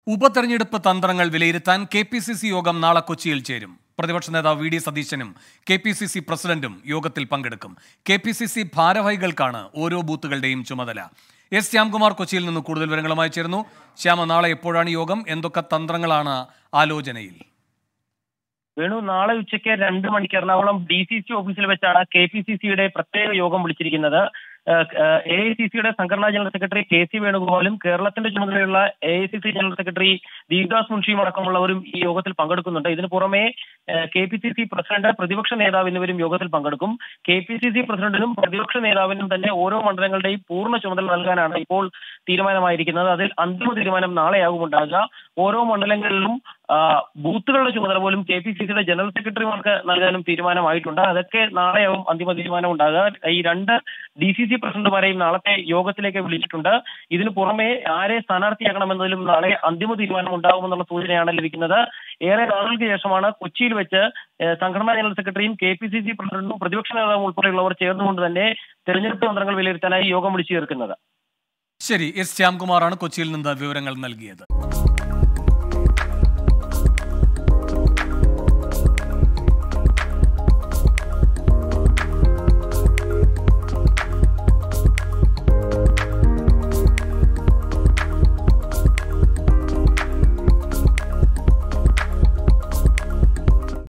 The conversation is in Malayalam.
ഉപതെരഞ്ഞെടുപ്പ് തന്ത്രങ്ങൾ വിലയിരുത്താൻ കെ പി സി സി യോഗം നാളെ കൊച്ചിയിൽ ചേരും പ്രതിപക്ഷ നേതാവ് വി ഡി സതീശനും കെ പി സി സി പ്രസിഡന്റും യോഗത്തിൽ പങ്കെടുക്കും കെ പി സി സി ഭാരവാഹികൾക്കാണ് ഓരോ ബൂത്തുകളുടെയും ചുമതല എസ് ശ്യാംകുമാർ കൊച്ചിയിൽ നിന്ന് കൂടുതൽ വിവരങ്ങളുമായി ചേർന്നു ശ്യാമ നാളെ എപ്പോഴാണ് യോഗം എന്തൊക്കെ തന്ത്രങ്ങളാണ് ആലോചനയിൽ വേണു നാളെ ഉച്ചയ്ക്ക് രണ്ട് മണിക്ക് എറണാകുളം ഡി സി സി ഓഫീസിൽ വെച്ചാണ് കെ പി സി സിയുടെ പ്രത്യേക യോഗം വിളിച്ചിരിക്കുന്നത് എ ഐ സി സിയുടെ സംഘടനാ ജനറൽ സെക്രട്ടറി കെ സി വേണുഗോപാലും കേരളത്തിന്റെ ചുമതലയുള്ള A I C C general secretary ദീപദാസ് മുൻഷിയും അടക്കമുള്ളവരും ഈ യോഗത്തിൽ പങ്കെടുക്കുന്നുണ്ട് ഇതിനു പുറമെ K P C C president പ്രതിപക്ഷ നേതാവ് എന്നിവരും യോഗത്തിൽ പങ്കെടുക്കും കെ പി സി സി പ്രസിഡന്റിനും പ്രതിപക്ഷ നേതാവിനും തന്നെ ഓരോ മണ്ഡലങ്ങളുടെയും പൂർണ്ണ ചുമതല നൽകാനാണ് ഇപ്പോൾ തീരുമാനമായിരിക്കുന്നത് അതിൽ അന്തിമ തീരുമാനം നാളെയാകും ഉണ്ടാകുക ഓരോ മണ്ഡലങ്ങളിലും ആ, ബൂത്തുകളുടെ ചുമതല പോലും കെ പി സി സിയുടെ ജനറൽ സെക്രട്ടറിമാർക്ക് നൽകാനും തീരുമാനമായിട്ടുണ്ട് അതൊക്കെ നാളെയാവും അന്തിമ തീരുമാനം ഉണ്ടാകുക ഈ രണ്ട് ഡി സി സി പ്രസിഡന്റുമാരെയും നാളത്തെ യോഗത്തിലേക്ക് വിളിച്ചിട്ടുണ്ട് ഇതിനു പുറമെ ആരെ സ്ഥാനാർത്ഥിയാക്കണമെന്നതിലും നാളെ അന്തിമ തീരുമാനം ഉണ്ടാകുമെന്നുള്ള സൂചനയാണ് ലഭിക്കുന്നത് ഏറെ നാളുകൾക്ക് ശേഷമാണ് കൊച്ചിയിൽ വെച്ച് ഏഹ്, സംഘടനാ ജനറൽ സെക്രട്ടറിയും കെ പി സി സി പ്രസിഡന്റും പ്രതിപക്ഷ നേതാവും ഉൾപ്പെടെയുള്ളവർ ചേർന്നുകൊണ്ട് തന്നെ തെരഞ്ഞെടുപ്പ് തന്ത്രങ്ങൾ വിലയിരുത്താനായി യോഗം വിളിച്ചു ചേർക്കുന്നത് ശരി എസ് ശ്യാംകുമാറാണ് കൊച്ചിയിൽ നിന്ന് വിവരങ്ങൾ നൽകിയത്